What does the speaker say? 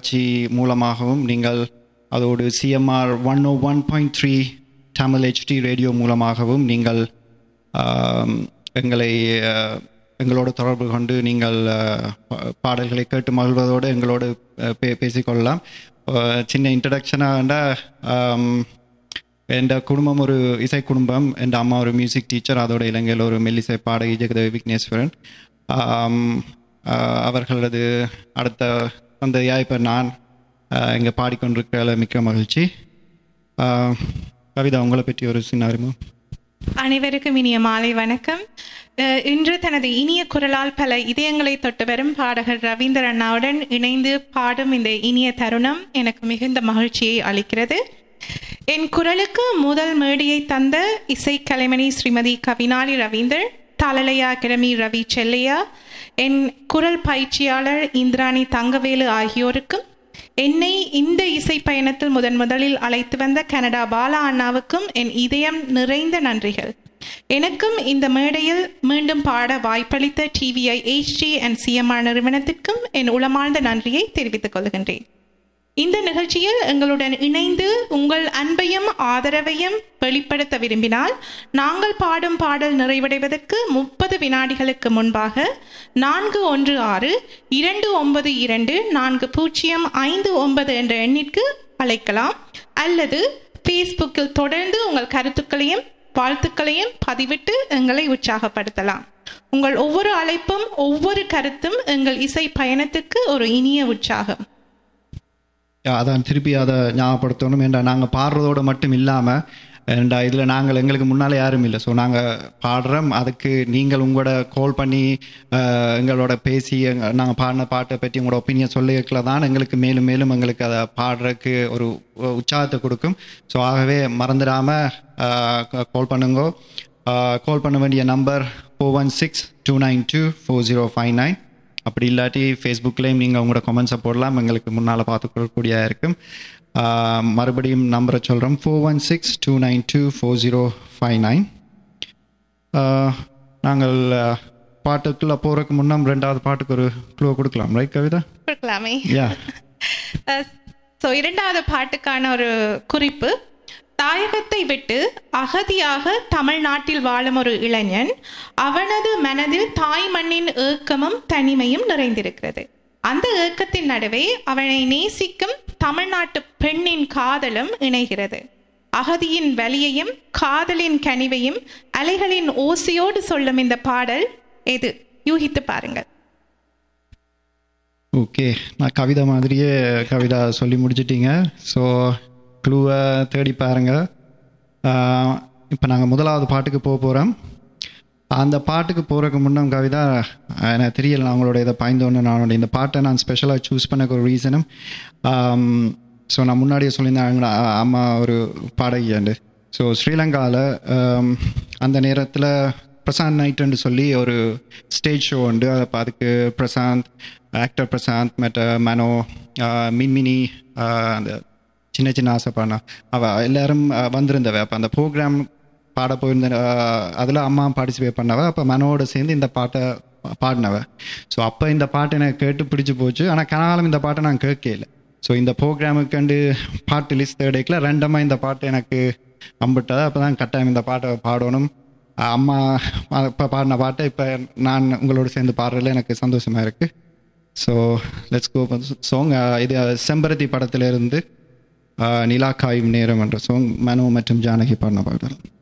தொலைக்காட்சி மூலமாகவும் நீங்கள் அதோடு CMR one O one point three Tamil HD radio மூலமாகவும் நீங்கள் ஆம், எங்களை அஹ், எங்களோடு தொடர்பு கொண்டு நீங்கள் அஹ், பா- பாடல்களை கேட்டு மகிழ்வதோடு எங்களோடு அஹ், பே பேசிக்கொள்ளலாம் அஹ், சின்ன இன்ட்ரடக்ஷனாக என் குடும்பம் ஒரு இசை குடும்பம் என் அம்மா ஒரு மியூசிக் டீச்சர் அதோட இலங்கையில் ஒரு மெல்லிசை பாடகி ஜெகதேவி விக்னேஸ்வரன் ஆம், ஆஹ், அவர்களது அடுத்த தந்தையா இப்போ நான் இங்கே பாடிக்கொண்டிருக்கிற மிக்க மகிழ்ச்சி ஆஹ், கவிதா உங்களை பற்றி ஒரு சின்ன அறிமுகம் அனைவருக்கும் இனிய மாலை வணக்கம் அஹ், இன்று தனது இனிய குரலால் பல இதயங்களை தொட்டு வரும் பாடகர் ரவீந்தர் அண்ணாவுடன் இணைந்து பாடும் இந்த இனிய தருணம் எனக்கு மிகுந்த மகிழ்ச்சியை அளிக்கிறது என் குரலுக்கு முதல் மேடையை தந்த இசைக்கலைமணி ஸ்ரீமதி கவினாலி ரவீந்தர் தாளலயா அகாடமி ரவி செல்லையா என் குரல் பயிற்சியாளர் இந்திராணி தங்கவேலு ஆகியோருக்கும் என்னை இந்த இசை பயணத்தில் முதன் முதலில் அழைத்து வந்த கனடா பாலா அண்ணாவுக்கும் என் இதயம் நிறைந்த நன்றிகள் எனக்கும் இந்த மேடையில் மீண்டும் பாட வாய்ப்பளித்த டிவிஐ ஹெச்டி அண்ட் சிஎம்ஆர் நிறுவனத்திற்கும் என் உளமார்ந்த நன்றியை தெரிவித்துக் கொள்கின்றேன் இந்த நிகழ்ச்சியில் எங்களுடன் இணைந்து உங்கள் அன்பையும் ஆதரவையும் வெளிப்படுத்த விரும்பினால் நாங்கள் பாடும் பாடல் நிறைவடைவதற்கு முப்பது வினாடிகளுக்கு முன்பாக நான்கு ஒன்று ஆறு இரண்டு ஒன்பது இரண்டு நான்கு பூஜ்ஜியம் ஐந்து ஒன்பது என்ற எண்ணிற்கு அழைக்கலாம் அல்லது ஃபேஸ்புக்கில் தொடர்ந்து உங்கள் கருத்துக்களையும் வாழ்த்துக்களையும் பதிவிட்டு எங்களை உற்சாகப்படுத்தலாம் உங்கள் ஒவ்வொரு அழைப்பும் ஒவ்வொரு கருத்தும் எங்கள் இசை பயணத்துக்கு ஒரு இனிய உற்சாகம் யா, அதான் திருப்பி அதை ஞாபகப்படுத்தணும் ஏன்டா நாங்கள் பாடுறதோட மட்டும் இல்லாமல் ஏன்டா இதில் நாங்கள் எங்களுக்கு முன்னால் யாரும் இல்லை ஸோ நாங்கள் பாடுறோம் அதுக்கு நீங்கள் உங்களோட கால் பண்ணி அஹ், எங்களோட பேசி நாங்கள் பாடின பாட்டை பற்றி உங்களோட ஒப்பீனியன் சொல்லிக்கல தான் எங்களுக்கு மேலும் மேலும் எங்களுக்கு அதை பாடுறதுக்கு ஒரு உற்சாகத்தை கொடுக்கும் ஸோ ஆகவே மறந்துடாமல் கால் பண்ணுங்க கால் பண்ண வேண்டிய number four one six two nine two four zero five nine அப்படி இல்லாட்டி ஃபேஸ்புக்லேயும் நீங்கள் உங்களோட கமெண்ட்ஸை போடலாம் எங்களுக்கு முன்னால் பார்த்துக்கொள்ளக்கூடிய இருக்கும் ஆஹ் மறுபடியும் நம்பரை சொல்கிறோம் four one six two nine two four zero five nine நாங்கள் ஆஹ், பாட்டுக்குள்ளே போகிறதுக்கு முன்னம் ரெண்டாவது பாட்டுக்கு ஒரு க்ளூ கொடுக்கலாம் ரைட் கவிதா கொடுக்கலாமே யா ஸோ இரண்டாவது பாட்டுக்கான ஒரு குறிப்பு தாயகத்தை விட்டு அகதியாக தமிழ்நாட்டில் வாழும் ஒரு இளைஞன் அவனது மனதில் தாய் மண்ணின் ஏக்கமும் தனிமையும் நிறைந்திருக்கிறது அந்த ஏக்கத்தின் நடுவே அவனை நேசிக்கும் தமிழ்நாட்டு பெண்ணின் காதலும் இணைகிறது அகதியின் வலியையும் காதலின் கனிவையும் அலைகளின் ஓசையோடு சொல்லும் இந்த பாடல் எது யூகித்து பாருங்கள் ஓகே நான் கவிதா மாதிரியே கவிதா சொல்லி முடிச்சிட்டீங்க ஸோ க்ளூவை தேடி பாருங்க இப்போ நாங்கள் முதலாவது பாட்டுக்கு போக போகிறோம் அந்த பாட்டுக்கு போகிறதுக்கு முன்னம் கவிதா ஆஹ், எனக்கு தெரியல நான் உங்களோட இதை பாய்ந்தோன்னு நான் இந்த பாட்டை நான் ஸ்பெஷலாக சூஸ் பண்ண ஒரு ரீசனும் ஸோ நான் முன்னாடியே சொல்லியிருந்தேன் எங்களோட அ- அம்மா ஒரு பாடகியாண்டு ஸோ ஸ்ரீலங்காவில் அந்த நேரத்தில் பிரசாந்த் நைட்டுன்னு சொல்லி ஒரு ஸ்டேஜ் ஷோ உண்டு அப்போ அதுக்கு பிரசாந்த் ஆக்டர் பிரசாந்த் மற்ற மனோ ஆஹ், மின்மினி ஆஹ், அந்த சின்ன சின்ன ஆசைப்பானா அவ எல்லாரும் ஆஹ், வந்திருந்தவ அப்போ அந்த ப்ரோக்ராம் பாட போயிருந்த அதில் அம்மா பார்ட்டிசிபேட் பண்ணவ அப்போ மனோட சேர்ந்து இந்த பாட்டை பா- பாடினவ ஸோ அப்போ இந்த பாட்டு எனக்கு கேட்டு பிடிச்சி போச்சு ஆனால் கனாலும் இந்த பாட்டை நான் கேட்கல ஸோ இந்த ப்ரோக்ராமுக்கு கண்டு பாட்டு லிஸ்ட் தேடிக்கல ரெண்டமாக இந்த பாட்டு எனக்கு அம்பிட்டது அப்போ தான் கட்டாயம் இந்த பாட்டை பாடணும் அம்மா இப்போ பாடின பாட்டை இப்போ நான் உங்களோட சேர்ந்து பாடுறதுல எனக்கு சந்தோஷமாக இருக்குது ஸோ லெட்ஸ் கோ சாங் இது செம்பருத்தி படத்திலிருந்து நிலா காயும் நேரம் என்ற சாங் மனு மற்றும் ஜானகி பாடின பாடல்